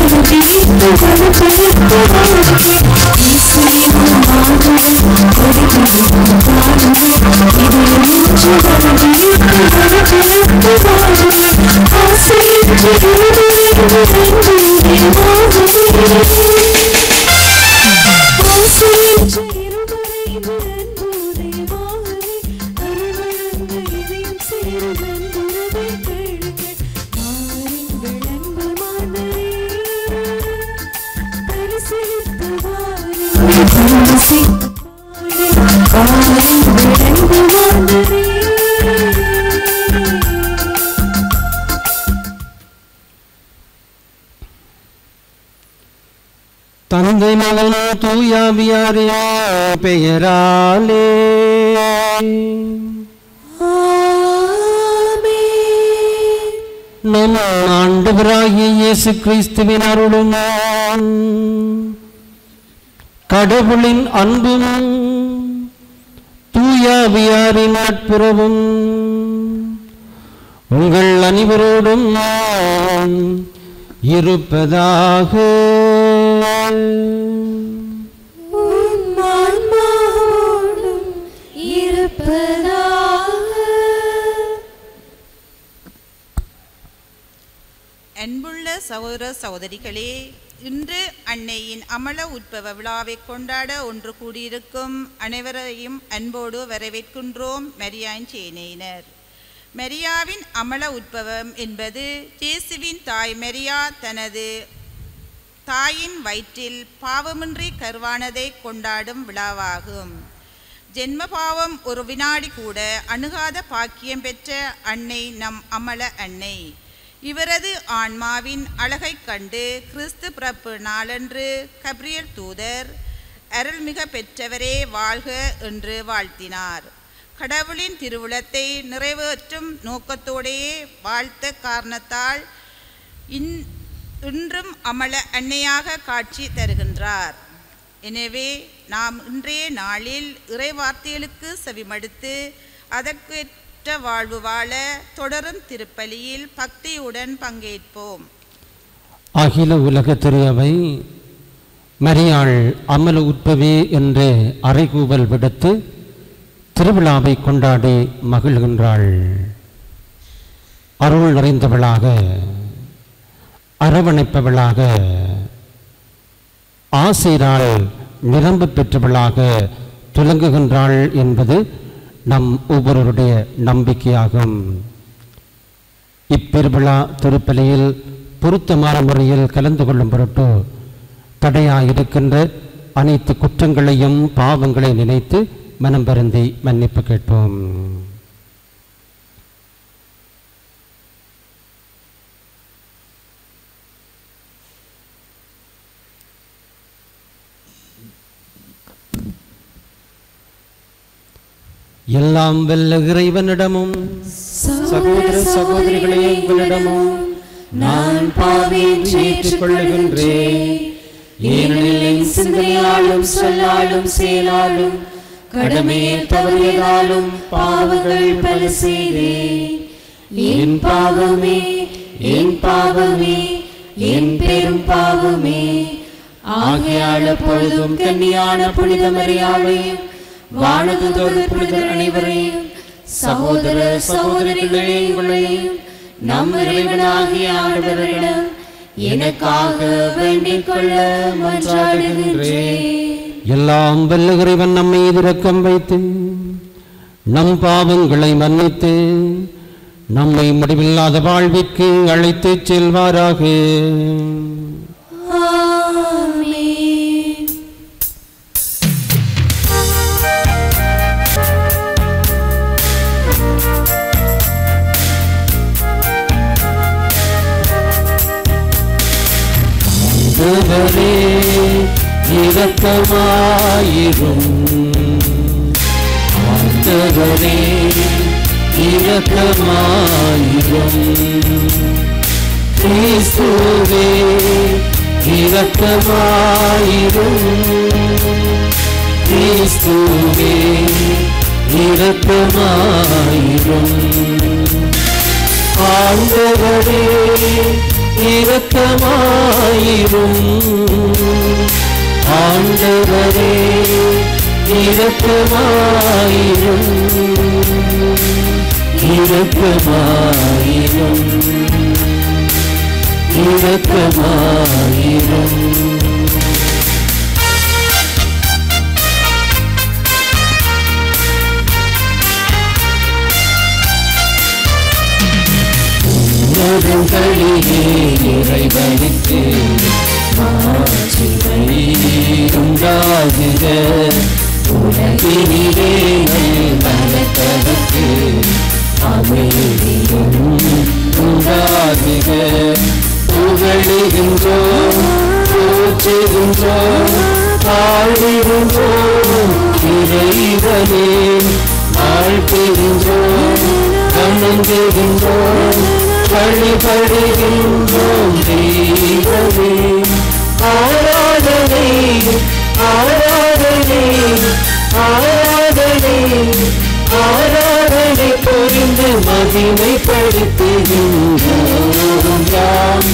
தந்தை மகன் தூயாவியாரே பெயராலே நம் ஆண்டவராகிய இயேசு கிறிஸ்துவின் அருளும் கடவுளின் அன்பும் தூயாவியாரின் நட்புறவும் உங்கள் அனைவரோடும் இருப்பதாக ஆன்மாவோடும் இருப்பதாக அன்புள்ள சகோதர சகோதரிகளே இன்று அன்னையின் அமல உட்பவ விழாவை கொண்டாட ஒன்று கூடியிருக்கும் அனைவரையும் அன்போடு வரவேற்கின்றோம் மரியாயின் சேனையினர் மரியாவின் அமல உட்பவம் என்பது இயேசுவின் தாய் மரியா தனது தாயின் வயிற்றில் பாவமின்றி கருவானதை கொண்டாடும் விழாவாகும் ஜென்ம பாவம் ஒரு வினாடி கூட அணுகாத பாக்கியம் பெற்ற அன்னை நம் அமல அன்னை இவரது ஆன்மாவின் அழகைக் கண்டு கிறிஸ்து பிறப்பு நாளன்று கப்ரியல் தூதர் அருள்மிக பெற்றவரே வாழ்க என்று வாழ்த்தினார் கடவுளின் திருவுளத்தை நிறைவேற்றும் நோக்கத்தோடையே வாழ்த்த காரணத்தால் இன் இன்றும் அமல அன்னையாக காட்சி தருகின்றார் எனவே நாம் இன்றைய நாளில் இறை வார்த்தைகளுக்கு செவிமடுத்து அதற்கேற்ற வாழ்வு வாழ தொடரும் திருப்பலியில் பக்தியுடன் பங்கேற்போம் அகில உலக திருவை மரியாள் அமல உட்பவே என்ற அறைகூவல் விடுத்து திருவிழாவை கொண்டாடி மகிழ்கின்றாள் அருள் நிறைந்தவளாக அரவணைப்பவளாக ஆசிரால் நிரம்ப பெற்றவளாக துலங்குகின்றாள் என்பது நம் ஒவ்வொருவருடைய நம்பிக்கையாகும் இப்பெருவிழா திருப்பலியில் பொருத்தமான முறையில் கலந்து கொள்ளும் பொருட்டு தடையாயிருக்கின்ற அனைத்து குற்றங்களையும் பாவங்களை நினைத்து மனம் வருந்தி மன்னிப்பு கேட்போம் எல்லாம் வெல்ல இறைவனிடமும் சகோதர சகோதரிகளே உங்களிடமும் நான் பாவியை ஏற்றுக் கொள்ளுகின்றேன் ஏனெனில் என் சிந்தனையாலும் சொல்லாலும் செயலாலும் கடமையை தவறியதாலும் பாவங்கள் பல செய்தேன் என் பாவமே என் பாவமே என் பெரும் பாவமே ஆகையால் பொழுதும் கன்னியான புனித மரியாதையும் வானதுதோடு புனிதர் அனைவரையும் சகோதர சகோதரிகளே உங்களையும் நம் இறைவனாகிய ஆண்டவரிடம் எனக்காக வேண்டிக் கொள்ள மன்றாடுகின்றேன் எல்லாம் வல்ல இறைவன் நம்மை இரக்கம் வைத்து நம் பாவங்களை மன்னித்து நம்மை முடிவில்லாத வாழ்விற்கு அழைத்துச் செல்வாராக ஆமென் ஆண்டவரே இரக்கமாயிரும் ஆண்டவரே இரக்கமாயிரும் கிறிஸ்துவே இரக்கமாயிரும் கிறிஸ்துவே இரக்கமாயிரும் ஆண்டவரே இரக்கமாயிரும் ஆண்டவரே இரக்கமாயிரும் இரக்கமாயிரும் இரக்கமாயிரும் உன்னதங்களிலே இறைவனுக்கு மாட்சிமை உண்டாகுக உலகினிலே மனத்தவர்க்கு அமைதியும் உண்டாகுக புகழுகின்றோம் போற்றுகின்றோம் பாடுகின்றோம் இறைவனே வாழ்த்துகின்றோம் வணங்குகின்றோம் வழிபடுகின்றோம் தெய்வமே ஆராதனை ஆராதனை ஆராதனை ஆராதனை புரிந்து மகிமைப்படுத்துகின்றோம் யாம்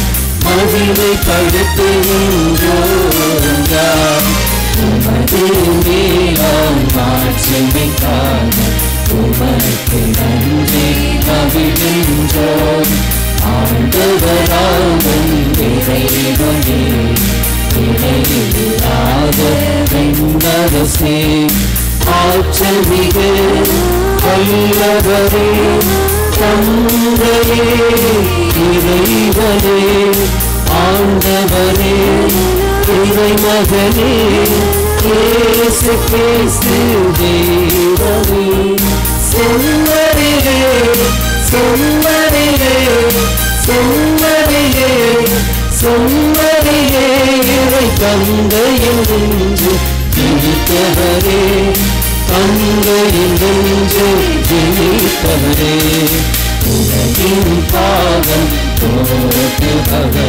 மகிமைப்படுத்துகின்றோம் யாம் உமது மேலாம் மாட்சிமைக்காக உமக்கு நன்றி கவிழ்கின்றோம் ஆண்டவராகும் இறைவனே இடையில்லாத வெண்ணரசே ஆற்றமிகு வல்லவரே தந்தையே இறைவனே ஆண்டவரே இறைமகனே இயேசு கிறிஸ்து தேவனே செம்மறியே செம்மறியே செம்மறியே செம்மறியே இறை தந்தையில் நின்று ஜெயித்தவரே தந்தையில் நின்று ஜெயித்தவரே உலகின் பாவம் போக்குபவரே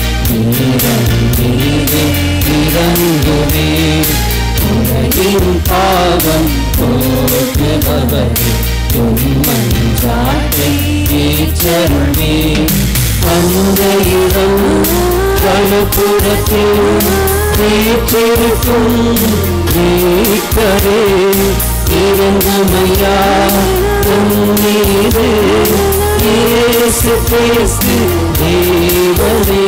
நீரே இறங்குவே உலகின் பாவம் போக்குபவரே மஞ்சாட்டை ஏற்றருளே தந்தையிடம் வலுப்புறத்தில் வீற்றிருக்கும் மீட்பரே இறங்குமையா மீது இயேசு கிறிஸ்து தேவனே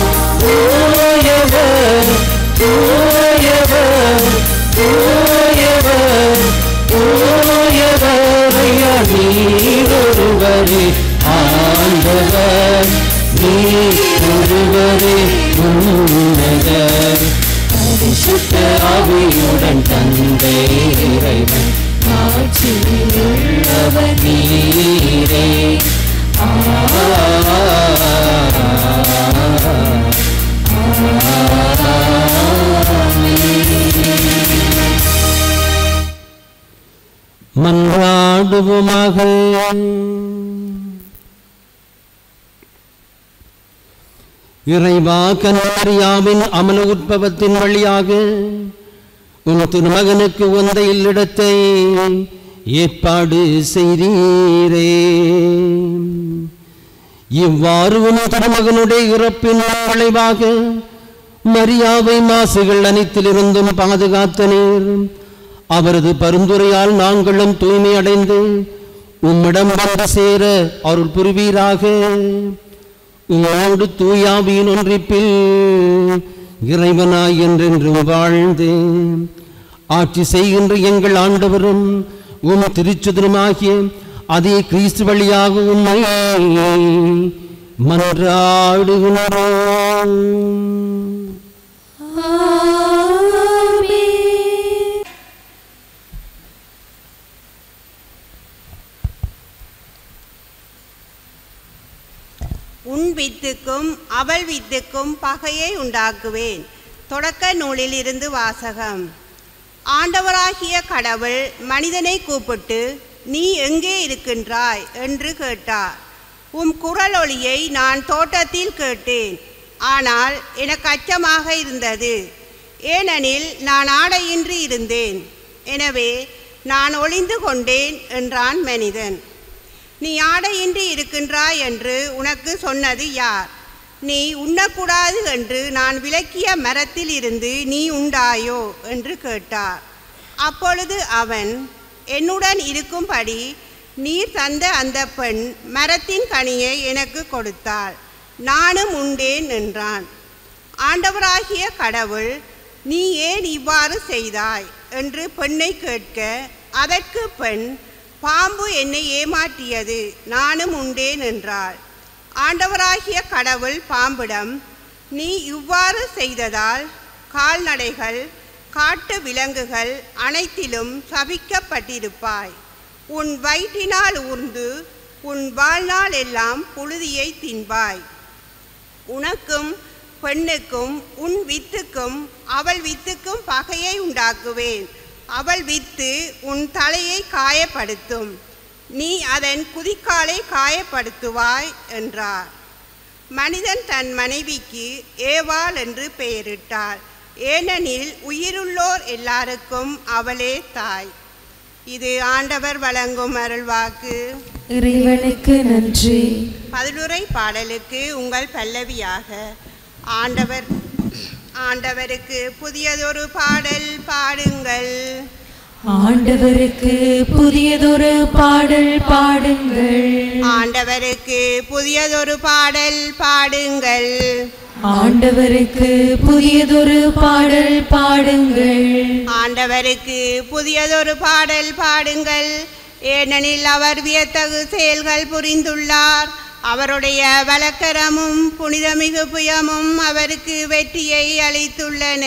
ஓயவர் ஓயவர் ஓயவர் ஓயவரையா நீரொருவரே ஆண்டவர் நீ ஒருவரே உன்னதர் பரிசுத்த ஆவியுடன் தந்தை இறைவன் ஆட்சியில் உள்ளவர் நீரே ஆ மன்றாடுவோமாக இறைவா கன்மரியாவின் அமல உற்பவத்தின் வழியாக உன் திருமகனுக்கு உந்த இல்லிடத்தை ஏற்பாடு செய்தீரே இவ்வாறு உன் திருமகனுடைய இறப்பின் விளைவாக மரியாவை மாசுகள் அனைத்திலிருந்தும் பாதுகாத்த நீர் அவரது பரிந்துரையால் நாங்களும் தூய்மை அடைந்து உம்மிடம் வந்து சேர அருள் புரிவீராக உம்மோடு தூயாவியின் ஒன்றிப்பில் இறைவனாய் என்றென்றும் வாழ்ந்து ஆட்சி செய்கின்ற எங்கள் ஆண்டவரும் உம் திருச்சுதருமாகிய அதே கிறிஸ்து வழியாக உண்மை மன்றாடுகின்றோம் உன் வித்துக்கும் அவள் வித்துக்கும் பகையை உண்டாக்குவேன் தொடக்க நூலில் இருந்து வாசகம் ஆண்டவராகிய கடவுள் மனிதனை கூப்பிட்டு நீ எங்கே இருக்கின்றாய் என்று கேட்டார் உம் குரல் ஒளியை நான் தோட்டத்தில் கேட்டேன் ஆனால் எனக்கு அச்சமாக இருந்தது ஏனெனில் நான் ஆடையின்றி இருந்தேன் எனவே நான் ஒளிந்து கொண்டேன் என்றான் மனிதன் நீ ஆடையின்றி இருக்கின்றாய் என்று உனக்கு சொன்னது யார் நீ உண்ணக்கூடாது என்று நான் விலக்கிய மரத்தில் இருந்து நீ உண்டாயோ என்று கேட்டார் அப்பொழுது அவன் என்னுடன் இருக்கும்படி நீர் தந்த அந்த பெண் மரத்தின் கனியை எனக்கு கொடுத்தாள் நானும் உண்டேன் என்றான் ஆண்டவராகிய கடவுள் நீ ஏன் இவ்வாறு செய்தாய் என்று பெண்ணை கேட்க அதற்கு பெண் பாம்பு என்னை ஏமாற்றியது நானும் உண்டேன் என்றாள் ஆண்டவராகிய கடவுள் பாம்பிடம் நீ இவ்வாறு செய்ததால் கால்நடைகள் காட்டு விலங்குகள் அனைத்திலும் சபிக்கப்பட்டிருப்பாய் உன் வயிற்றினால் ஊர்ந்து உன் வாழ்நாள் எல்லாம் புழுதியை தின்பாய் உனக்கும் பெண்ணுக்கும் உன் வித்துக்கும் அவள் வித்துக்கும் பகையை உண்டாக்குவேன் அவள் வித்து உன் தலையை காயப்படுத்தும் நீ அதன் குதிக்காலை காயப்படுத்துவாய் என்றார் மனிதன் தன் மனைவிக்கு ஏவாள் என்று பெயரிட்டார் ஏனெனில் உயிருள்ளோர் எல்லாருக்கும் அவளே தாய் இது ஆண்டவர் வழங்கும் அருள்வாக்கு இறைவனுக்கு நன்றி பதிலுரை பாடலுக்கு உங்கள் பல்லவியாக ஆண்டவர் ஆண்டவருக்கு புதியதொரு பாடல் பாடுங்கள் ஆண்டவருக்கு புதியதொரு பாடல் பாடுங்கள் ஆண்டவருக்கு புதியதொரு பாடல் பாடுங்கள் ஆண்டவருக்கு புதியதொரு பாடல் பாடுங்கள் ஆண்டவருக்கு புதியதொரு பாடல் பாடுங்கள் ஏனெனில் அவர் வியத்தகு செயல்கள் புரிந்துள்ளார் அவருடைய வழக்கரமும் புனிதமிகு புயமும் அவருக்கு வெற்றியை அளித்துள்ளன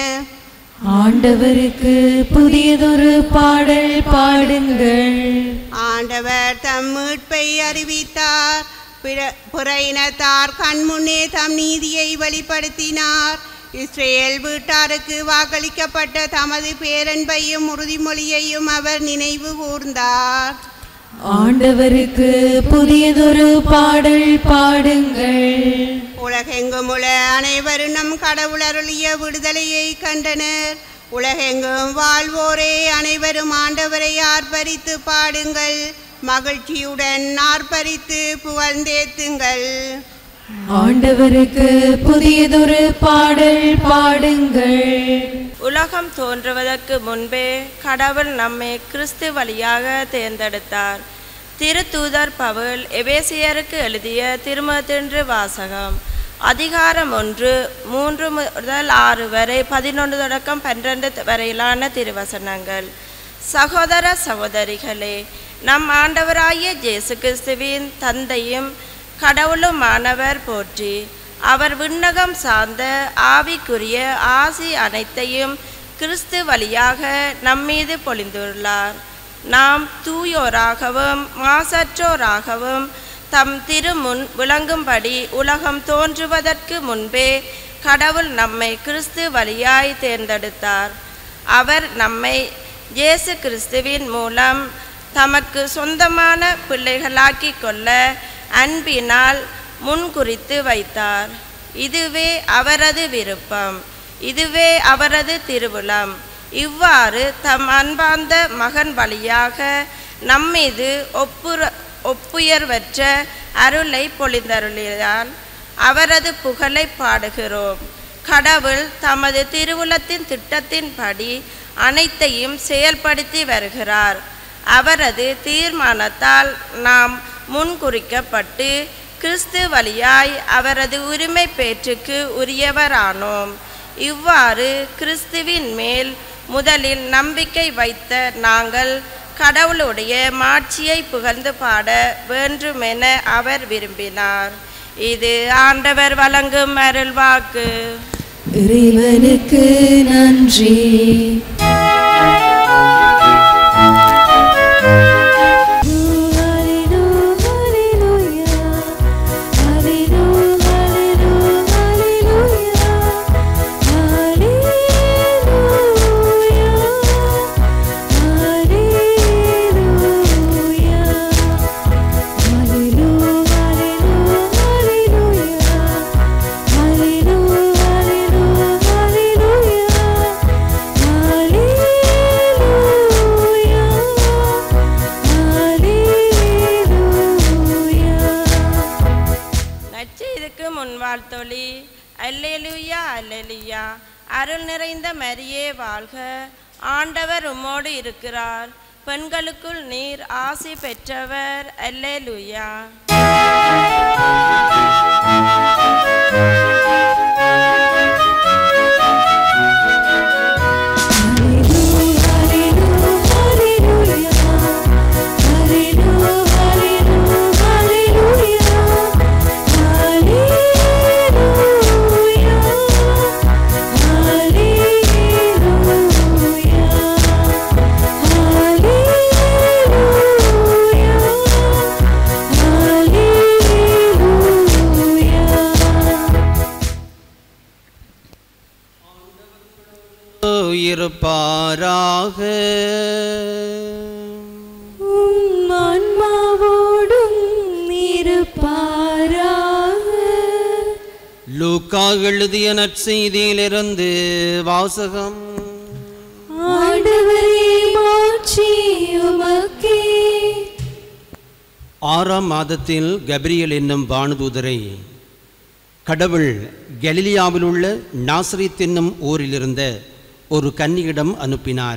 ஆண்டவருக்கு புதியதொரு பாடல் பாடுங்கள் ஆண்டவர் தம் மீட்பை அறிவித்தார் பிற- பிற இனத்தார் கண்முன்னே தம் நீதியை வெளிப்படுத்தினார் இஸ்ரேல் வீட்டாருக்கு வாக்களிக்கப்பட்ட தமது பேரன்பையும் உறுதிமொழியையும் அவர் நினைவு கூர்ந்தார் ஆண்டவருக்கு புதியதொரு பாடல் பாடுங்கள் உலகெங்கும் உள்ள அனைவரும் நம் கடவுள் அருளிய விடுதலையை கண்டனர் உலகெங்கும் வாழ்வோரே அனைவரும் ஆண்டவரை ஆர்ப்பரித்து பாடுங்கள் மகிழ்ச்சியுடன் ஆர்ப்பரித்து புகழ்ந்தேத்துங்கள் ஆண்டவருக்கு புதியதொரு பாடல் பாடுங்கள் உலகம் தோன்றுவதற்கு முன்பே கடவுள் நம்மை கிறிஸ்து வழியாக தேர்ந்தெடுத்தார் திருத்தூதர் பவுல் எபேசியருக்கு எழுதிய திருமதென்று வாசகம் அதிகாரம் ஒன்று மூன்று முதல் ஆறு வரை பதினொன்று தொடக்கம் பன்னிரண்டு வரையிலான திருவசனங்கள் சகோதர சகோதரிகளே நம் ஆண்டவராகிய இயேசு கிறிஸ்துவின் தந்தையும் கடவுளுமானவர் போற்றி அவர் விண்ணகம் சார்ந்த ஆவிக்குரிய ஆசி அனைத்தையும் கிறிஸ்து வழியாக நம்மீது பொழிந்துள்ளார் நாம் தூயோராகவும் மாசற்றோராகவும் தம் திருமுன் விளங்கும்படி உலகம் தோன்றுவதற்கு முன்பே கடவுள் நம்மை கிறிஸ்து வழியாய் தேர்ந்தெடுத்தார் அவர் நம்மை இயேசு கிறிஸ்துவின் மூலம் தமக்கு சொந்தமான பிள்ளைகளாக்கிக் கொள்ள அன்பினால் முன்குறித்து வைத்தார் இதுவே அவரது விருப்பம் இதுவே அவரது திருவுளம் இவ்வாறு தம் அன்பார்ந்த மகன் வழியாக நம்மீது ஒப்புர ஒப்புயர்வற்ற அருளை பொழிந்தருளினார் அவரது புகழை பாடுகிறோம் கடவுள் தமது திருவுளத்தின் திட்டத்தின்படி அனைத்தையும் செயல்படுத்தி வருகிறார் அவரது தீர்மானத்தால் நாம் முன்குறிக்கப்பட்டு கிறிஸ்து வழியாய் அவரது உரிமை பேற்றுக்கு உரியவரானோம் இவ்வாறு கிறிஸ்துவின் மேல் முதலில் நம்பிக்கை வைத்த நாங்கள் கடவுளுடைய மாட்சியை புகழ்ந்து பாட வேண்டுமென அவர் விரும்பினார் இது ஆண்டவர் வழங்கும் அருள்வாக்கு இறைவனுக்கு நன்றி Hallelujah. வாழ்த்தொளி அல்லேலுயா அல்லேலுயா அருள் நிறைந்த மரியே வாழ்க ஆண்டவர் உம்மோடு இருக்கிறார் பெண்களுக்குள் நீர் ஆசி பெற்றவர் அல்லேலுயா இருப்பாராக உம் ஆன்மாவோடும் இருப்பாராக லூக்கா எழுதிய நற்செய்தியிலிருந்து வாசகம் ஆண்டவரே மாட்சி உமக்கே ஆறாம் மாதத்தில் கபிரியல் என்னும் வானுதூதரை கடவுள் கலிலியாவில் உள்ள நாசரித் என்னும் ஊரிலிருந்த ஒரு கன்னியிடம் அனுப்பினார்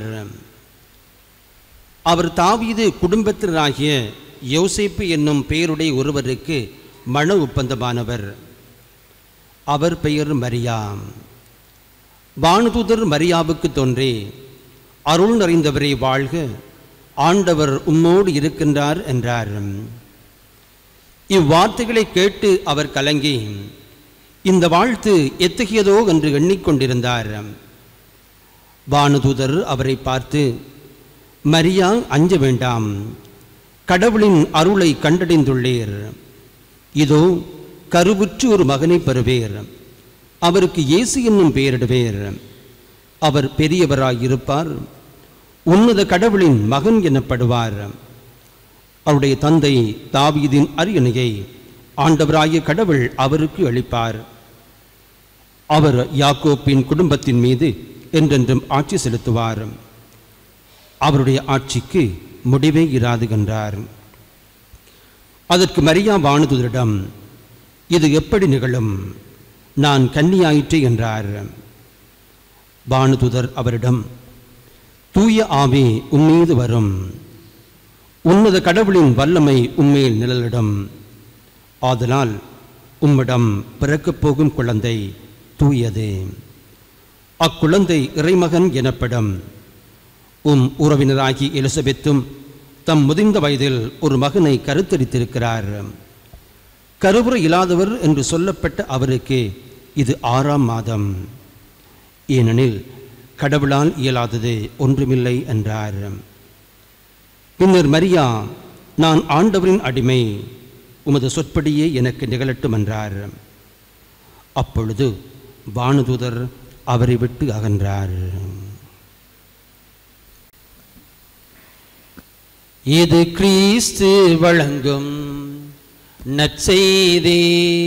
அவர் தாவீது குடும்பத்தினராகிய யோசேப்பு என்னும் பெயருடைய ஒருவருக்கு மன ஒப்பந்தமானவர் அவர் பெயர் மரியா வானுதூதர் மரியாவுக்கு தோன்றி அருள் நிறைந்தவரை வாழ்க ஆண்டவர் உம்மோடு இருக்கின்றார் என்றார் இவ்வார்த்தைகளை கேட்டு அவர் கலங்கி இந்த வாழ்த்து எத்தகையதோ என்று எண்ணிக்கொண்டிருந்தார் வானுதூதர் அவரை பார்த்து மரியா அஞ்ச வேண்டாம் கடவுளின் அருளை கண்டடைந்துள்ளீர் இதோ கருவுற்று ஒரு மகனை பெறுவேர் அவருக்கு இயேசு என்னும் பெயரிடுவேர் அவர் பெரியவராயிருப்பார் உன்னத கடவுளின் மகன் எனப்படுவார் அவருடைய தந்தை தாவீதின் அரியணையை ஆண்டவராகிய கடவுள் அவருக்கு அளிப்பார் அவர் யாக்கோப்பின் குடும்பத்தின் மீது என்றென்றும் ஆட்சி செலுத்துவார் அவருடைய ஆட்சிக்கு முடிவே இராது என்றார் அதற்கு மரியா வானுதுதரிடம் இது எப்படி நிகழும் நான் கன்னியாயிற்று என்றார் வானுதுதர் அவரிடம் தூய ஆவி உம்மீது வரும் உன்னத கடவுளின் வல்லமை உம்மேல் நிழலிடும் ஆதலால் உம்மிடம் பிறக்கப் போகும் குழந்தை தூயது அக்குழந்தை இறைமகன் எனப்படும் உம் உறவினராகி எலிசபெத்தும் தம் முதிர்ந்த வயதில் ஒரு மகனை கருத்தரித்திருக்கிறார் கருவுரை இல்லாதவர் என்று சொல்லப்பட்ட அவருக்கு இது ஆறாம் மாதம் ஏனெனில் கடவுளால் இயலாதது ஒன்றுமில்லை என்றார் பின்னர் மரியா நான் ஆண்டவரின் அடிமை உமது சொற்படியே எனக்கு நிகழட்டும் என்றார் அப்பொழுது வானுதூதர் அவரை விட்டு அகன்றார் இது கிறிஸ்து வழங்கும் நற்செய்தி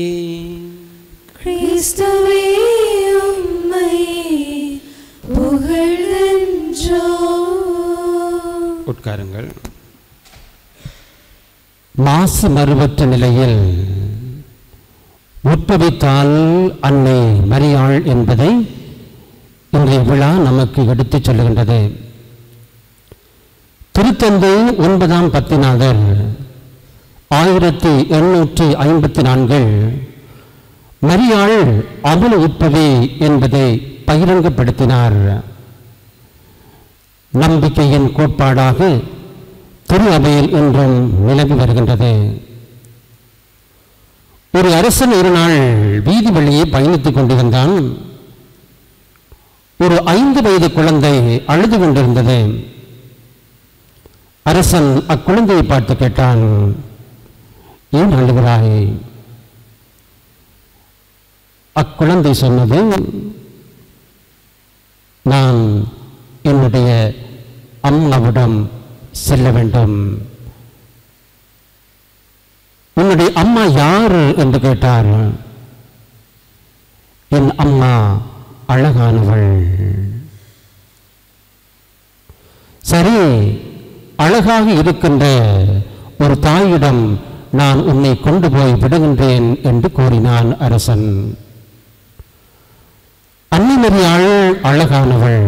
கிறிஸ்துவே உம்மை புகழ்கின்றோம் உட்காருங்கள் மாசு மறுவற்ற நிலையில் உட்பவித்தால் அன்னை மரியாள் என்பதை இன்றைய விழா நமக்கு எடுத்துச் சொல்லுகின்றது திருத்தந்தை ஒன்பதாம் பத்திநாதர் ஆயிரத்தி எண்ணூற்றி ஐம்பத்தி நான்கில் மரியாள் அமுல உட்பவி என்பதை பகிரங்கப்படுத்தினார் நம்பிக்கையின் கோட்பாடாக திரு அவையில் இன்றும் நிலவி வருகின்றது ஒரு அரசன் ஒரு நாள் வீதி வழியே பயணித்துக் கொண்டிருந்தான் ஒரு ஐந்து வயது குழந்தை அழுது கொண்டிருந்தது அரசன் அக்குழந்தையை பார்த்து கேட்டான் ஏன் அழுகிறாய் அக்குழந்தை சொன்னது நான் என்னுடைய அம்மாவிடம் செல்ல வேண்டும் உன்னுடைய அம்மா யார் என்று கேட்டார் என் அம்மா அழகானவள் சரி அழகாக இருக்கின்ற ஒரு தாயிடம் நான் உன்னை கொண்டு போய் விடுகின்றேன் என்று கூறினான் அரசன் அன்னிமரியாள் அழகானவள்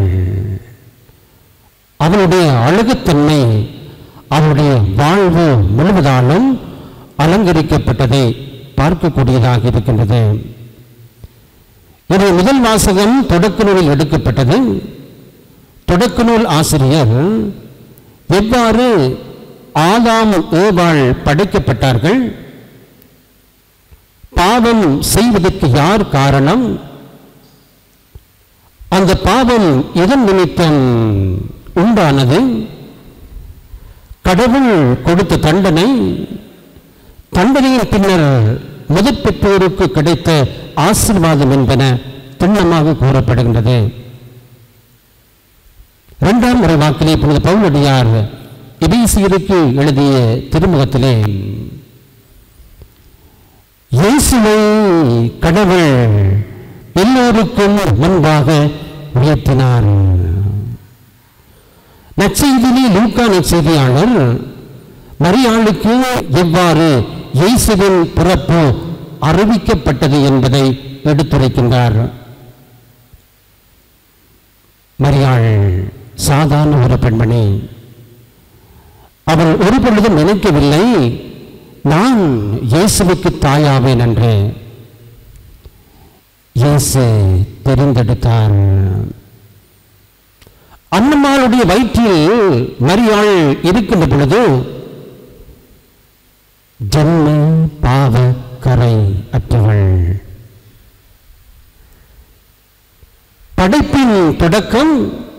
அவளுடைய அழகுத்தன்மை அவளுடைய வாழ்வு முழுவதாலும் அலங்கரிக்கப்பட்டதை பார்க்கக்கூடியதாக இருக்கின்றது இது முதல் வாசகம் தொடக்க நூலில் எடுக்கப்பட்டது தொடக்க நூல் ஆசிரியர் எவ்வாறு ஆதாம் ஏவாள் படைக்கப்பட்டார்கள் பாவம் செய்வதற்கு யார் காரணம் அந்த பாவம் எதன் நிமித்தம் உண்டானது கடவுள் கொடுத்த தண்டனை தண்டனையின் பின்னர் முதற் பெற்றோருக்கு கிடைத்த ஆசீர்வாதம் என்பன திண்ணமாக கூறப்படுகின்றது இரண்டாம் முறை வாக்கிலே புனித பவுலடியார் எபேசியருக்கு எழுதிய திருமுகத்திலே இயேசுவை கடவுள் எல்லோருக்கும் முன்பாக உயர்த்தினார் நற்செய்தியிலே லூக்கா நற்செய்தியாளர் மரியாளுக்கு எவ்வாறு இயேசுவின் பிறப்பு அறிவிக்கப்பட்டது என்பதை எடுத்துரைக்கின்றார் மரியாள் சாதாரண ஒரு பெண்மணி அவள் ஒரு பொழுதும் நினைக்கவில்லை நான் இயேசுவுக்கு தாயாவேன் என்று இயேசு தெரிந்தெடுத்தார் அன்னம்மாளுடைய வயிற்றில் மரியாள் இருக்கின்ற பொழுது ஜன்ம பாவ கரை அற்றவள் படைப்பின் தொடக்கம்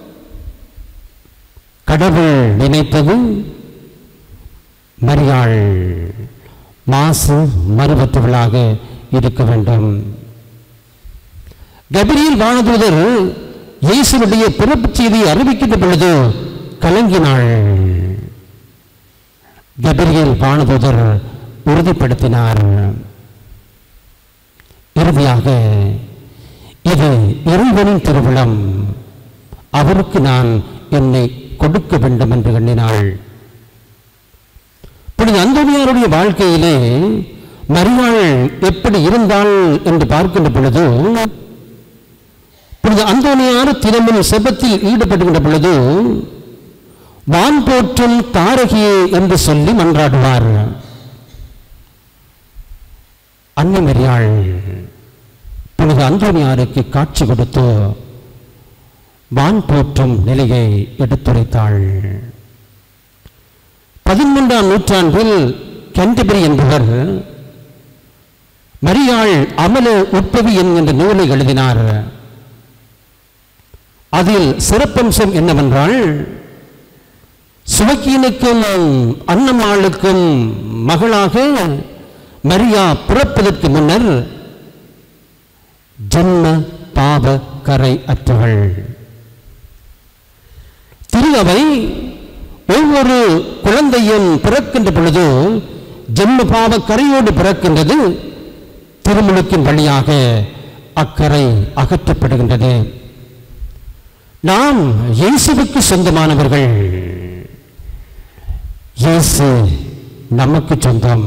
கடவுள் நினைத்தது மரியாள் மாசு மறுபற்றவளாக இருக்க வேண்டும் கபிரியல் வானதூதர் இயேசுடைய பிறப்பு செய்தியை அறிவிக்கின்ற பொழுது கலங்கினாள் கபிரியல் வானதூதர் உறுதிப்படுத்தினார் இறுதியாக இது இறைவனின் திருவிழம் அவருக்கு நான் என்னை கொடுக்க வேண்டும் என்று எண்ணினாள் புனித அந்தோனியாருடைய வாழ்க்கையிலே மரியாள் எப்படி இருந்தாள் என்று பார்க்கின்ற பொழுது புனித அந்தோனியார் தினமும் செபத்தில் ஈடுபடுகின்ற பொழுது வான் போற்றும் தாரகியே என்று சொல்லி மன்றாடுவார் அன்னை மரியாள் புனித அந்தோனியாருக்கு காட்சி கொடுத்து வான் போற்றும் நிலையை எடுத்துரைத்தாள் பதிமூன்றாம் நூற்றாண்டில் கெண்டபரி என்பவர் மரியாள் அமல உட்பவி என்கின்ற நூலை எழுதினார் அதில் சிறப்பம்சம் என்னவென்றால் சுவக்கீனுக்கும் அன்னம்மாளுக்கும் மகளாக மரியா பிறப்பதற்கு முன்னர் ஜன்ம பாவ கரை அற்றவள் திருவை ஒவ்வொரு குழந்தையும் பிறக்கின்ற பொழுது ஜென்ம பாவ கரையோடு பிறக்கின்றது திருமுழுக்கின் வழியாக அக்கரை அகற்றப்படுகின்றது நாம் இயேசுவுக்கு சொந்தமானவர்கள் இயேசு நமக்கு சொந்தம்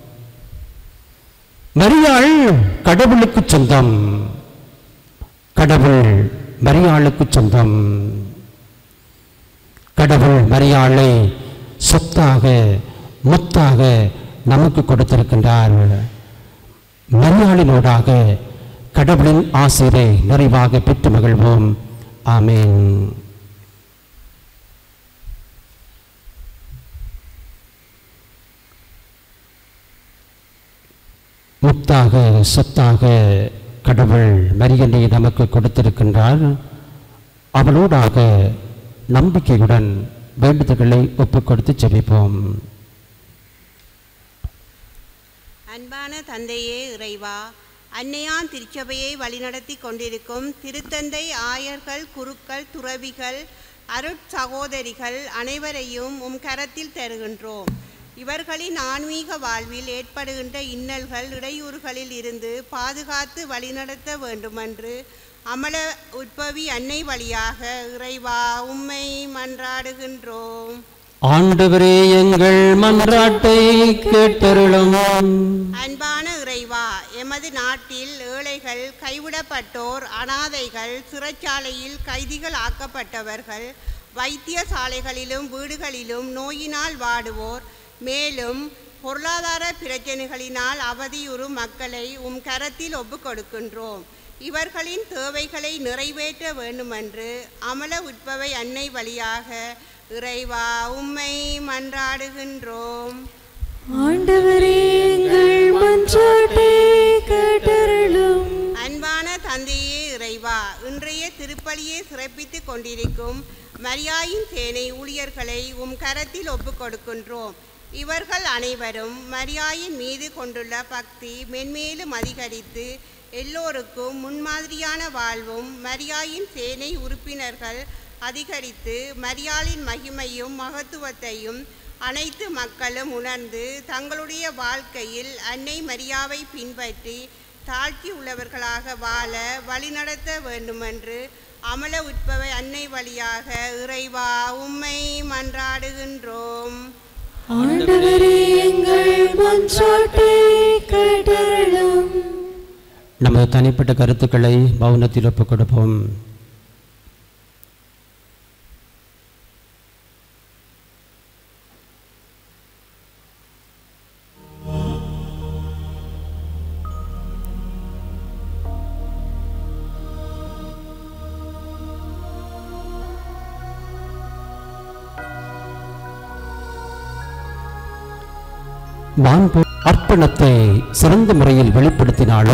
மரியாள் கடவுளுக்கு சொந்தம் கடவுள் மரியாளுக்கு சொந்தம் கடவுள் மரியாளை சொத்தாக முத்தாக நமக்கு கொடுத்திருக்கின்றார் மரியாளினோடாக கடவுளின் ஆசிரை நிறைவாக பெற்று மகிழ்வோம் ஆமேன் முத்தாக சொத்தாக கடவுள் மரியனை நமக்கு கொடுத்திருக்கின்றார் அவளோடாக நம்பிக்கையுடன் வேண்டுதல்களை ஒப்புக் கொடுத்து ஜெபிப்போம் அன்பான தந்தையே இறைவா அன்னையான் திருச்சபையை வழிநடத்தி கொண்டிருக்கும் திருத்தந்தை ஆயர்கள் குருக்கள் துறவிகள் அருட்சகோதரிகள் அனைவரையும் உம் கரத்தில் தருகின்றோம் இவர்களின் ஆன்மீக வாழ்வில் ஏற்படுகின்ற இன்னல்கள் இடையூறுகளில் இருந்து பாதுகாத்து வழிநடத்த வேண்டுமென்று அமல உட்பவி அன்னை வழியாக இறைவா உம்மை மன்றாடுகின்றோம் ஆண்டவரே எங்கள் மன்றாட்டை கேட்டருளும் அன்பான இறைவா எமது நாட்டில் ஏழைகள் கைவிடப்பட்டோர் அனாதைகள் சிறைச்சாலையில் கைதிகள் ஆக்கப்பட்டவர்கள் வைத்தியசாலைகளிலும் வீடுகளிலும் நோயினால் வாடுவோர் மேலும் பொருளாதார பிரச்சனைகளினால் அவதியுறும் மக்களை உம் கரத்தில் ஒப்புக் கொடுக்கின்றோம் இவர்களின் தேவைகளை நிறைவேற்ற வேண்டுமென்று அமல உட்பவை அன்னை வழியாக இறைவா உம்மை மன்றாடுகின்றோம் ஆண்டவரே எங்கள் மன்றாட்டை கேட்டருளும் அன்பான தந்தையே இறைவா இன்றைய திருப்பலியை சிறப்பித்துக் கொண்டிருக்கும் மரியாயின் சேனை ஊழியர்களை உம் கரத்தில் ஒப்புக் கொடுக்கின்றோம் இவர்கள் அனைவரும் மரியாயின் மீது கொண்டுள்ள பக்தி மென்மேலும் அதிகரித்து எல்லோருக்கும் முன்மாதிரியான வாழ்வும் மரியாயின் சேனை உறுப்பினர்கள் அதிகரித்து மரியாளின் மகிமையும் மகத்துவத்தையும் அனைத்து மக்களும் உணர்ந்து தங்களுடைய வாழ்க்கையில் அன்னை மரியாவை பின்பற்றி தாழ்த்தி உள்ளவர்களாக வாழ வழிநடத்த வேண்டுமென்று அமல உட்பவை அன்னை வழியாக இறைவா உம்மை மன்றாடுகின்றோம் ஆண்டவரே எங்கள் மன்றாட்டை கேட்டருளும் நமது தனிப்பட்ட கருத்துக்களை மௌனத்தில் ஒப்புக் கொடுப்போம் வான்போ அர்ப்பணத்தை சிறந்த முறையில் வெளிப்படுத்தினாலோ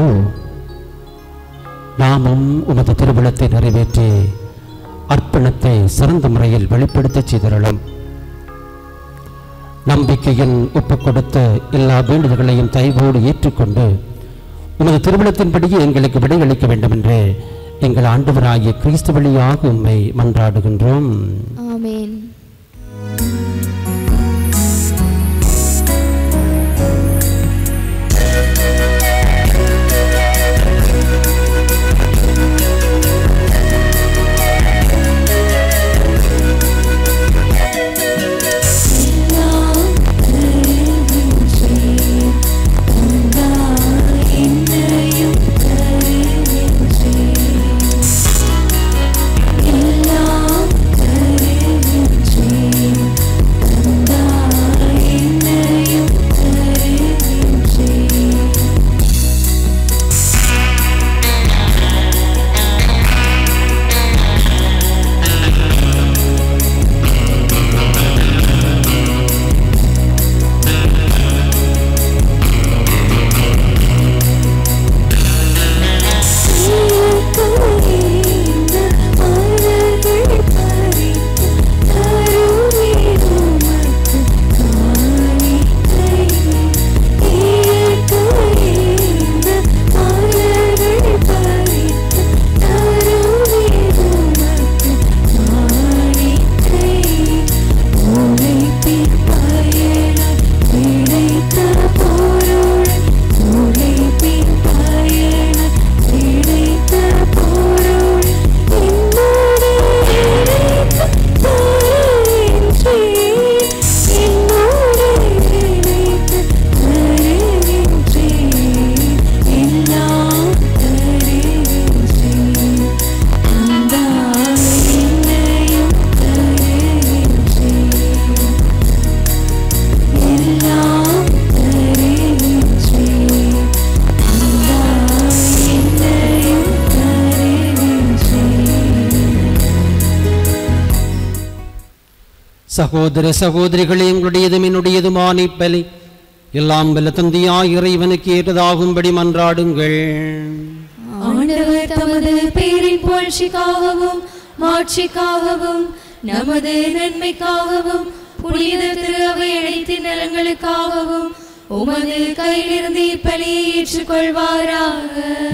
நாமும் உமது திருவிழத்தை நிறைவேற்றி அர்ப்பணத்தை சிறந்த முறையில் வெளிப்படுத்தச் செய்திருளும் நம்பிக்கையின் ஒப்புக் கொடுத்த எல்லா வேண்டுதல்களையும் தயவோடு ஏற்றுக்கொண்டு உமது திருவிழத்தின்படியே எங்களுக்கு விடையளிக்க வேண்டுமென்று எங்கள் ஆண்டவராகிய கிறிஸ்து வழியாக உம்மை மன்றாடுகின்றோம் ஆமென் சகோதர சகோதரிகளே எங்களுடையதும் என்னுடையதுமான இப்பலி எல்லாம் வல்ல தந்தையாய் இறைவனுக்கு ஏற்றதாகும்படி மன்றாடுங்கள் ஆண்டவர் தமது பேரின் புகழ்ச்சிக்காகவும் மாட்சிக்காகவும் நமது நன்மைக்காகவும் புனித திரு அவை அனைத்து நலங்களுக்காகவும் உமது கையிலிருந்து இப்பலியை ஏற்றுக்கொள்வாராக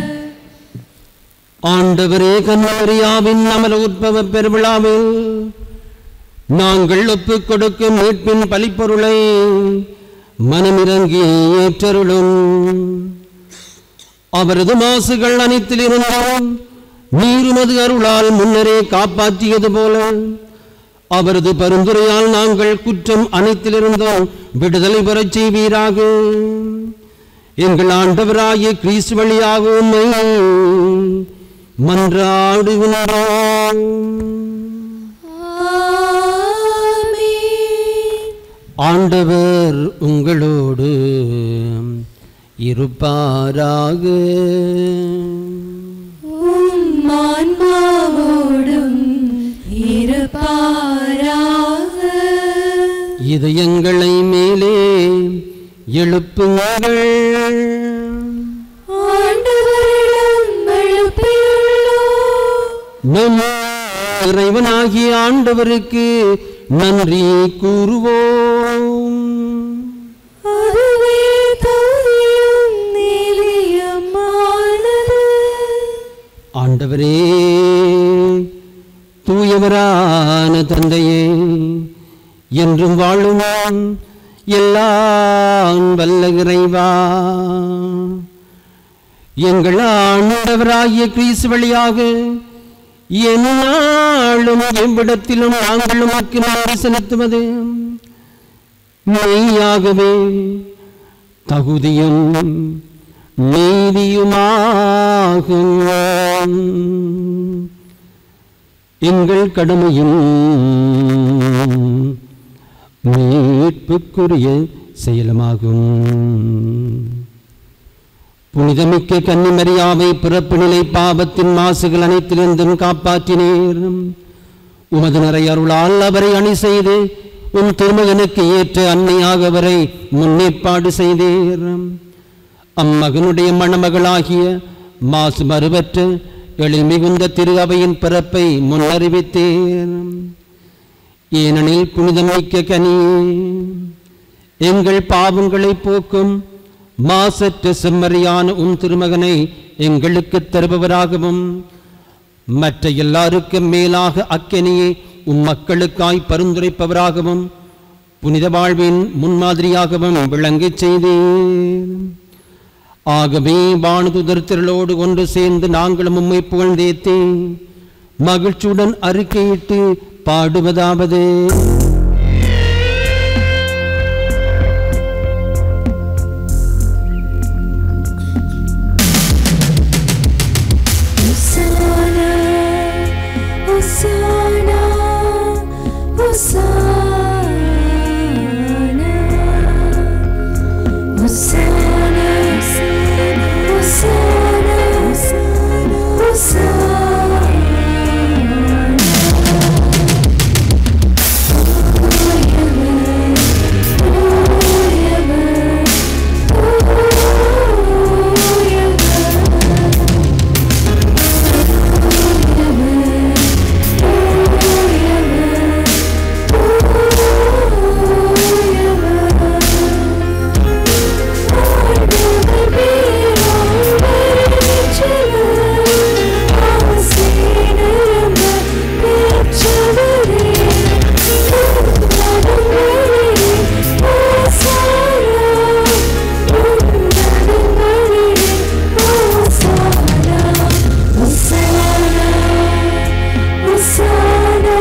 ஆண்டவரே கன்மரியாவின் அமல உற்பவ பெருவிழாவில் நாங்கள் ஒப்புக் கொடுக்கும் மீட்பின் பலிப்பொருளை மனமிறங்கி ஏற்றருளும் அவரது மாசுகள் அனைத்திலிருந்தும் நீருமது அருளால் முன்னரே காப்பாற்றியது போல அவரது பரிந்துரையால் நாங்கள் குற்றம் அனைத்திலிருந்தும் விடுதலை பெறச் செய்வீராக எங்கள் ஆண்டவராகிய கிறிஸ்து வழியாக உம்மை மன்றாடுகின்றோம் ஆண்டவர் உங்களோடு இருப்பாராக ஆன்மாவோடும் இருப்பாராக இதயங்களை மேலே எழுப்புங்கள் ஆண்டவரிடம் எழுப்பியுள்ளோம் நம் இறைவனாகிய ஆண்டவருக்கு நன்றி கூறுவோம் அதுவே தாயும் நீதியுமானது ஆண்டவரே தூயவரான தந்தையே என்றும் வாழும் எல்லாம் வல்ல இறைவா எங்கள் ஆண்டவராகிய கிறிஸ்து வழியாக எந்நாளும் எவ்விடத்திலும் நாங்கள் உமக்கு நன்றி செலுத்துவது மெய்யாகவே தகுதியும் நீதியுமாகும் எங்கள் கடமையும் மீட்புக்குரிய செயலுமாகும் புனிதமிக்க கன்னிமரியாவை பிறப்பு நிலை பாவத்தின் மாசுகள் அனைத்திலிருந்தும் காப்பாற்றினீர் உமது நிறை அருளால் அவரை அணி செய்து உன் திருமகனுக்கு ஏற்ற அன்னையாக அவரை முன்னேற்பாடு செய்தீர் அம்மகனுடைய மணமகளாகிய மாசு மறுவற்ற எழில் மிகுந்த திரு அவையின் பிறப்பை முன்னறிவித்தீர் ஏனெனில் புனிதமிக்க கனி எங்கள் பாவங்களை போக்கும் மாசற்ற செம்மறியான உன் திருமகனை எங்களுக்கு தருபவராகவும் மற்ற எல்லாருக்கும் மேலாக அக்கனியை உம் மக்களுக்காய் பரிந்துரைப்பவராகவும் புனித வாழ்வின் முன்மாதிரியாகவும் விளங்கச் செய்தீர் ஆகவே வானுதுதர் திரளோடு ஒன்று சேர்ந்து நாங்களும் உம்மை புகழ்ந்தேத்தே மகிழ்ச்சியுடன் அறிக்கையிட்டு பாடுவதாவது Hosanna, Hosanna, Hosanna. Hosanna, Hosanna, Hosanna, Hosanna,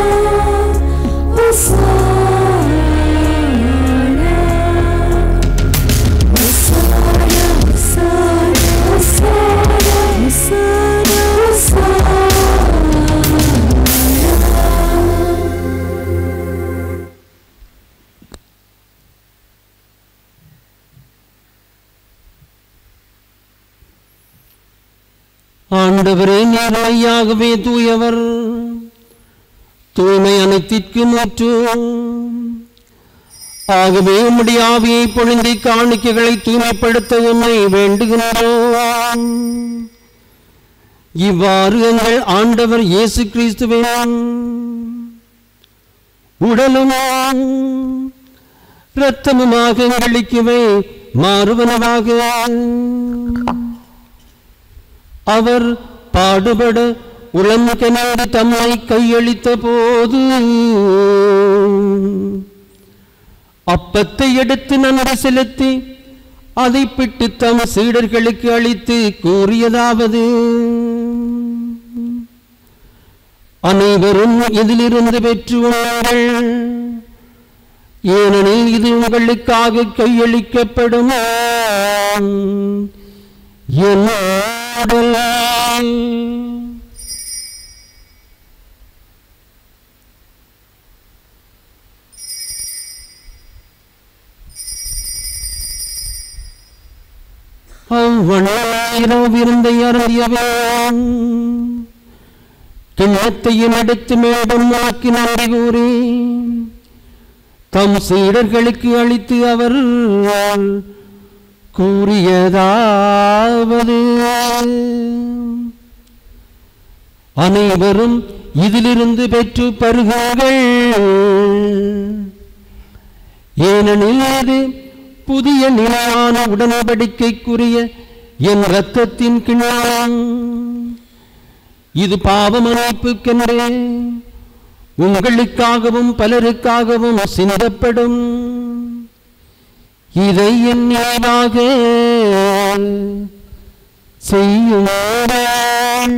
Hosanna. ஆண்டவரே நேர்மையாகவே தூயவர் தூய்மை அனைத்திற்கும் ஊற்று ஆகவே உம்முடைய ஆவியை பொழிந்தி காணிக்கைகளை தூய்மைப்படுத்த உம்மை வேண்டுகின்றோம் இவ்வாறு எங்கள் ஆண்டவர் இயேசு கிறிஸ்துவின் உடலும் இரத்தமுமாக எங்களுக்குவே மாறுவனவாக அவர் பாடுபட உளம் கனந்து தம்மை கையளித்த போது அப்பத்தை எடுத்து நன்றி செலுத்தி அதை பிட்டு தம் சீடர்களுக்கு அளித்து கூறியதாவது அனைவரும் இதிலிருந்து பெற்று உண்ணுங்கள் ஏனெனில் இது உங்களுக்காக கையளிக்கப்படும் என் உடல். அவ்வளவு விருந்தை அருந்தியவன் கிண்ணத்தையும் எடுத்து மேலும் நோக்கி நன்றி கூறி தம் சீடர்களுக்கு அளித்து அவர் கூறியதாவது அனைவரும் இதிலிருந்து பெற்று பருகுங்கள் ஏனெனில் இது புதிய நிலையான உடன்படிக்கைக்குரிய என் இரத்தத்தின் கிண்ணம் இது பாவ மன்னிப்புக்கென்றே உங்களுக்காகவும் பலருக்காகவும் சிந்தப்படும் இதை என் நினைவாக செய்யுங்கள்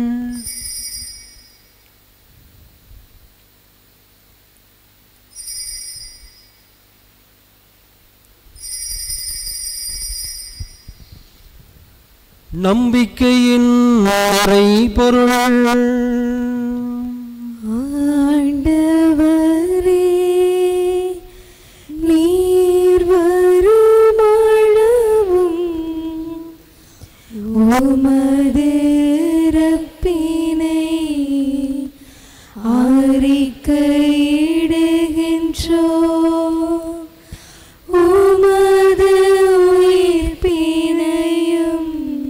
நம்பிக்கையின் மறை பொருள் ஆண்டவரே நீர் வருமளவும் உமது இறப்பினை அறிக்கையிடுகின்றோம் உமது உயிர்ப்பினையும்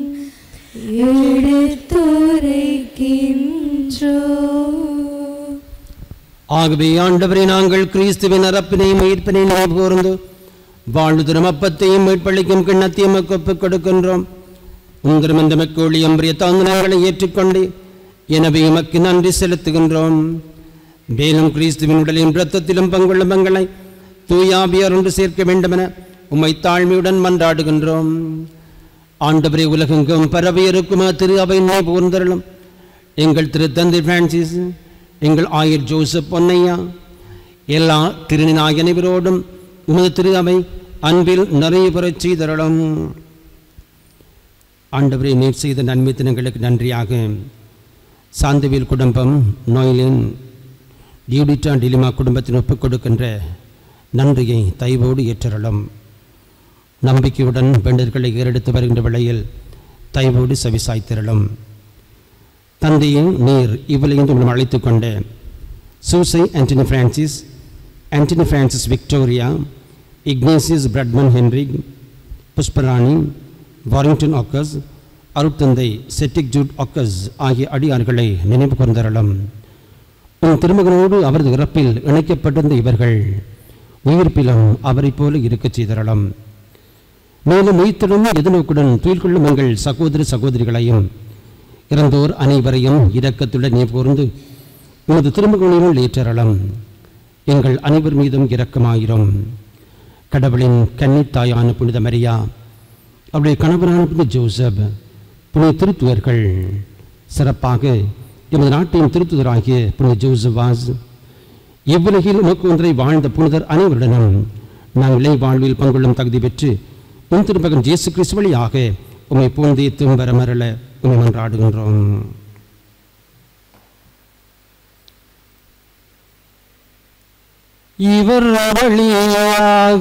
எடுத்துரைக்கின்றோம் ஆகவே ஆண்டவரை நாங்கள் கிறிஸ்துவின் அரப்பினையும் உயிர்ப்பினை நினைவு கூர்ந்து வாழ்வு தரும் அப்பத்தையும் மீட்பளிக்கும் கிண்ணத்தையும் ஒப்புக் கொடுக்கின்றோம் உங்களும் இந்த மக்களியம் பிரிய தாந்தனங்களை ஏற்றுக்கொண்டு எனவே எமக்கு நன்றி செலுத்துகின்றோம் மேலும் கிறிஸ்துவின் உடலையும் இரத்தத்திலும் பங்குள்ள மங்களை தூயாபியார் ஒன்று சேர்க்க வேண்டுமென உம்மை தாழ்மையுடன் மன்றாடுகின்றோம் ஆண்டவரே உலகெங்கும் பரவியிருக்குமா திரு அவை நினைவு எங்கள் திரு தந்தை பிரான்சிஸ் எங்கள் ஆயர் ஜோசப் பொன்னையா எல்லா திருநாய் அனைவரோடும் உமது திரு அவை அன்பில் நிறைய பெறச் செய்தருளும் ஆண்டவரை நீர் செய்த நன்மை தினங்களுக்கு நன்றியாக சாந்தவேல் குடும்பம் நோயிலின் டியூடிட்டா டிலிமா குடும்பத்தின் ஒப்புக் கொடுக்கின்ற நன்றியை தயவோடு ஏற்றருளும் நம்பிக்கையுடன் பெண்டர்களை ஏறெடுத்து வருகின்ற வேளையில் தயவோடு செவிசாய்த்திரளும் தந்தையின் நீர் இவளையும் நம்மளும் அழைத்து கொண்டு Soosai Antony Francis Antony Francis Victoria Ignatius Bradman Henrik Pushparani Warrington ஆக்கஸ் அருட்தந்தை செட்டிக் ஜூட் ஆக்கஸ் ஆகிய அடியார்களை நினைவு கூர்ந்தரலும் உன் திருமகனோடு அவரது இறப்பில் இணைக்கப்பட்டிருந்த இவர்கள் உயிர்ப்பிலும் அவரைப் போல இருக்கச் செய்தரலும் மேலும் உயிர்த்தலும் எதிர்நோக்குடன் துயில் கொள்ளும் எங்கள் சகோதர சகோதரிகளையும் இறந்தோர் அனைவரையும் இரக்கத்துடன் நினைவு கூர்ந்து உமது திருமகனினுள் ஏற்றரலாம் எங்கள் அனைவர் மீதும் இரக்கமாயிரும் கடவுளின் கன்னித்தாயான புனித மரியா அவருடைய கணவரான புனித ஜோசப் புனித திருத்துவர்கள் சிறப்பாக எமது நாட்டின் திருத்துதராகிய புனித ஜோசப் வாஸ் இவ்வுலகில் உமக்கு ஒன்றை வாழ்ந்த புனிதர் அனைவருடனும் நாம் இலை வாழ்வில் பங்கொள்ளும் தகுதி பெற்று உன் திருமகன் இயேசு கிறிஸ்து வழியாக உம்மை பூந்தீத்தும் வரமரல உம்மை மன்றாடுகின்றோம் இவர் வழியாக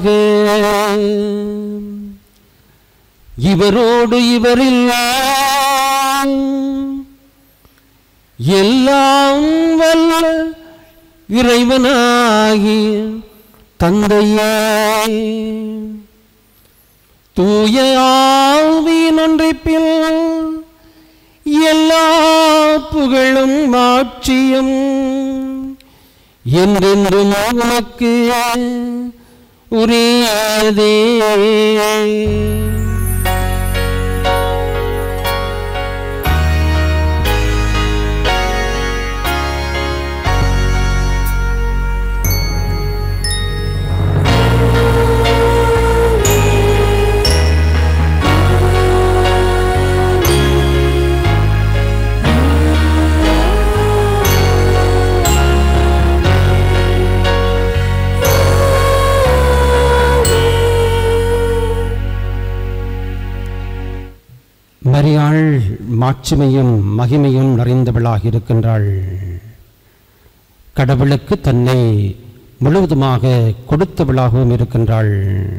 இவரோடு இவரில் எல்லாம் வல்ல இறைவனாகி தந்தையே தூய ஆவியின் ஒன்றிப்பில் எல்லா புகழும் ஆட்சியும் என்றென்றும் உனக்கு உரியதே ஆ மரியாள் மாட்சிமையும் மகிமையும் நிறைந்தவளாக இருக்கின்றாள் கடவுளுக்கு தன்னை முழுவதுமாக கொடுத்தவளாகவும் இருக்கின்றாள்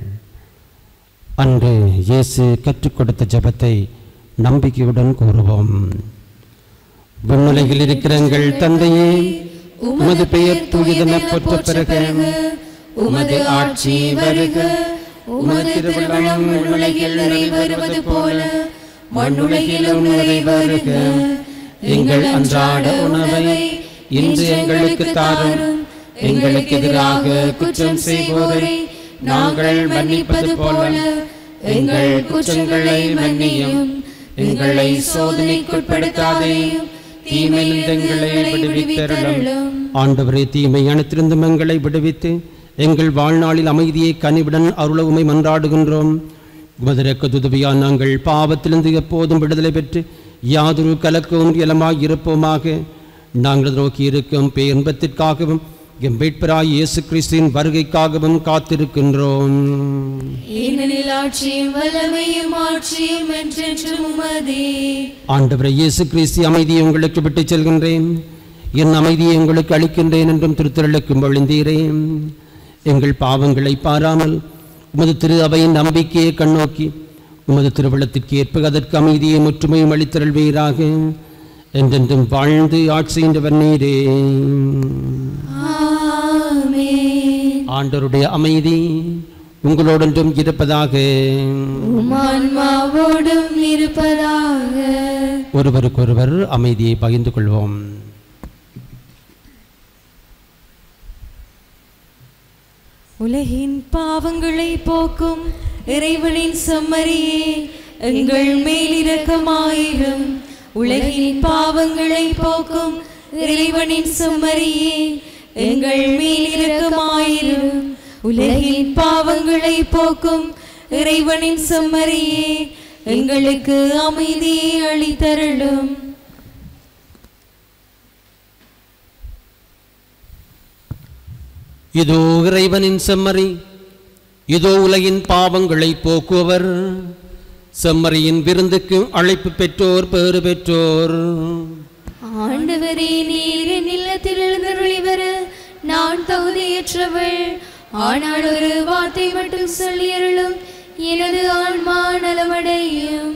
அன்று இயேசு கற்றுக் கொடுத்த ஜெபத்தை நம்பிக்கையுடன் கூறுவோம் விண்ணுலகில் இருக்கிற எங்கள் தந்தையே உமது பெயர் தூயதென போற்ற பிறகு உமது ஆட்சி வருக உமது திருவிழம் உலகில் நிறைவேறுவது போல மண்ணுலகிலும் நிறைவேறுக எங்கள் அன்றாட உணவை இன்று எங்களுக்கு தாரும் எங்களுக்கு எதிராக குற்றம் செய்வோரை நாங்கள் மன்னிப்பது போல எங்கள் குற்றங்களை மன்னியும் எங்களை சோதனைக்குட்படுத்தாதையும் தீமையிலிருந்து எங்களை விடுவித்தருளும் ஆண்டவரே தீமை அனைத்திருந்தும் எங்களை விடுவித்து எங்கள் வாழ்நாளில் அமைதியை கனிவுடன் அருளவுமை மன்றாடுகின்றோம் உமதிரக்க துதுவியா நாங்கள் பாவத்திலிருந்து எப்போதும் விடுதலை பெற்று யாதொரு கலக்கவும் இயலமாய் இருப்போமாக நாங்கள் நோக்கி இருக்கும் பேரின்பத்திற்காகவும் எம் மீட்பராய் இயேசு கிறிஸ்துவின் வருகைக்காகவும் காத்திருக்கின்றோம் ஏனெனில் ஆட்சியும் வல்லமையும் ஆட்சியும் என்றென்றும் உமதே ஆண்டவரை இயேசு கிறிஸ்து அமைதியை உங்களுக்கு விட்டுச் செல்கின்றேன் என் அமைதியை உங்களுக்கு அளிக்கின்றேன் என்றும் திருத்தருளுக்கும் பொழிந்தீரேன் எங்கள் பாவங்களை பாராமல் உமது திரு அவையின் நம்பிக்கையை கண்ணோக்கி உமது திருவிழத்திற்கு ஏற்ப அதற்கு அமைதியை முற்றுமையும் அளித்தருள்வீராக என்றென்றும் வாழ்ந்து ஆட்சிகின்றவர் நீரே ஆமென் ஆண்டவருடைய அமைதி உங்களோடொன்றும் இருப்பதாக உமான்மாவோடும் இருப்பதாக ஒருவருக்கொருவர் அமைதியை பகிர்ந்து கொள்வோம் உலகின் பாவங்களை போக்கும் இறைவனின் செம்மறியே எங்கள் மேலிரக்கமாயிரும் உலகின் பாவங்களை போக்கும் இறைவனின் செம்மறியே எங்கள் மேலிரக்கமாயிரும் உலகின் பாவங்களை போக்கும் இறைவனின் செம்மறியே எங்களுக்கு அமைதியை அளித்தருளும் இதோ இறைவனின் செம்மறி இதோ உலகின் பாவங்களை போக்குவர் செம்மறியின் விருந்துக்கு அழைப்பு பெற்றோர் பேறு பெற்றோர் ஆண்டவரே நீர் என் இல்லத்தில் எழுந்தருளி வர நான் தகுதியற்றவள் ஆனால் ஒரு வார்த்தை மட்டும் சொல்லியருளும் எனது ஆன்மா நலமடையும்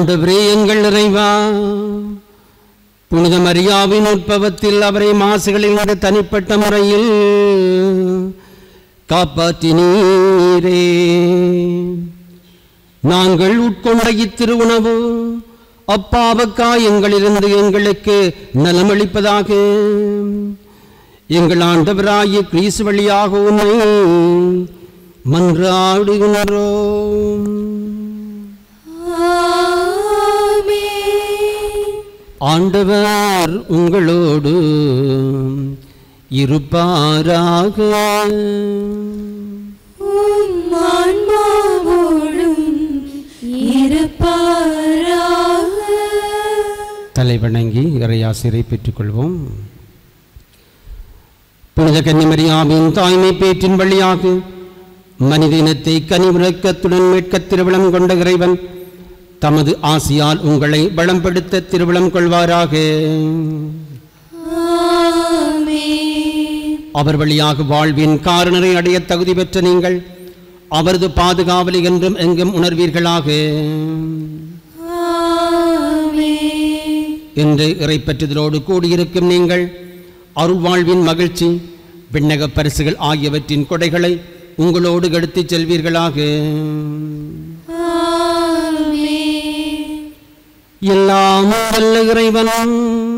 ஆண்டவரே எங்கள் இறைவா புனித மரியாவின் உட்பவத்தில் அவரை மாசுகளிலிருந்து தனிப்பட்ட முறையில் காப்பாற்றினீரே நாங்கள் உட்கொண்ட இத்திருவுணவு அப்பாவக்காயங்களிலிருந்து எங்களுக்கு நலமளிப்பதாக எங்கள் ஆண்டவராகிய கிறிஸ்து வழியாக உண்மை மன்றாடுகின்றோம் ஆண்டவர் உங்களோடு இருப்பாராக ஆன்மாவோடும் இருப்பாராக தலை வணங்கி இறையாசிரை பெற்றுக்கொள்வோம் புனித கன்னிமரியாவின் தாய்மை பேற்றின் வழியாக மனித இனத்தை கனிவிறக்கத்துடன் மீட்க திருவிழம் கொண்ட இறைவன் தமது ஆசியால் உங்களை பலப்படுத்த திருவிழம் கொள்வாராக ஆமென். அவர் வழியாக வாழ்வின் காரணரை அடைய தகுதி பெற்ற நீங்கள் அவரது பாதுகாவலி என்றும் எங்கும் உணர்வீர்களாக ஆமென். என்று இறைப்பற்றுதலோடு கூடியிருக்கும் நீங்கள் அருள் வாழ்வின் மகிழ்ச்சி விண்ணக பரிசுகள் ஆகியவற்றின் கொடைகளை உங்களோடு எடுத்துச் செல்வீர்களாக ஆமென். எல்லாம் வல்ல இறைவன்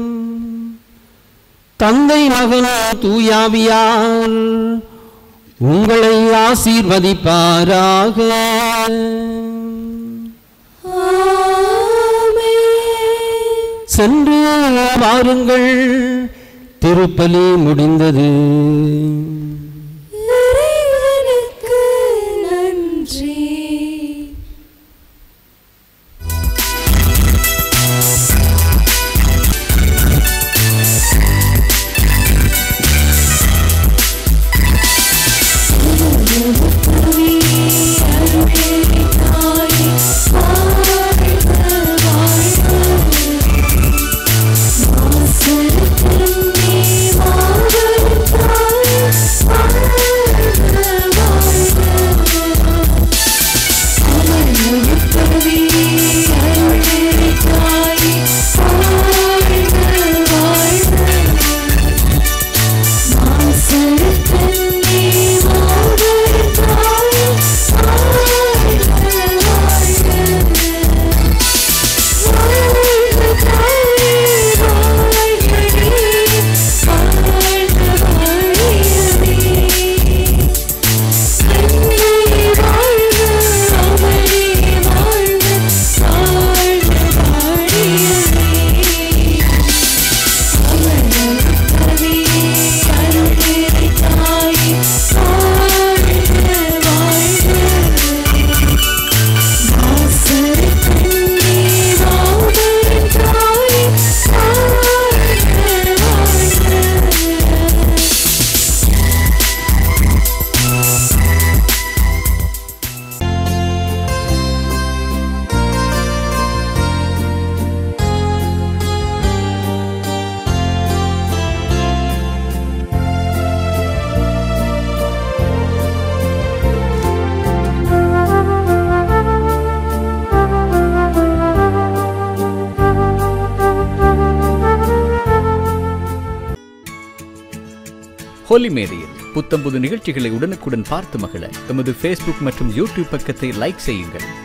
தந்தை மகன் தூயாவியார் உங்களை ஆசீர்வதிப்பாராக ஆமென். சென்று வாருங்கள் திருப்பலி முடிந்தது இறைவனுக்கு நன்றி ஹோலி மேரியில் புத்தம்புது நிகழ்ச்சிகளை உடனுக்குடன் பார்த்து மகிழ எமது ஃபேஸ்புக் மற்றும் யூடியூப் பக்கத்தை லைக் செய்யுங்கள்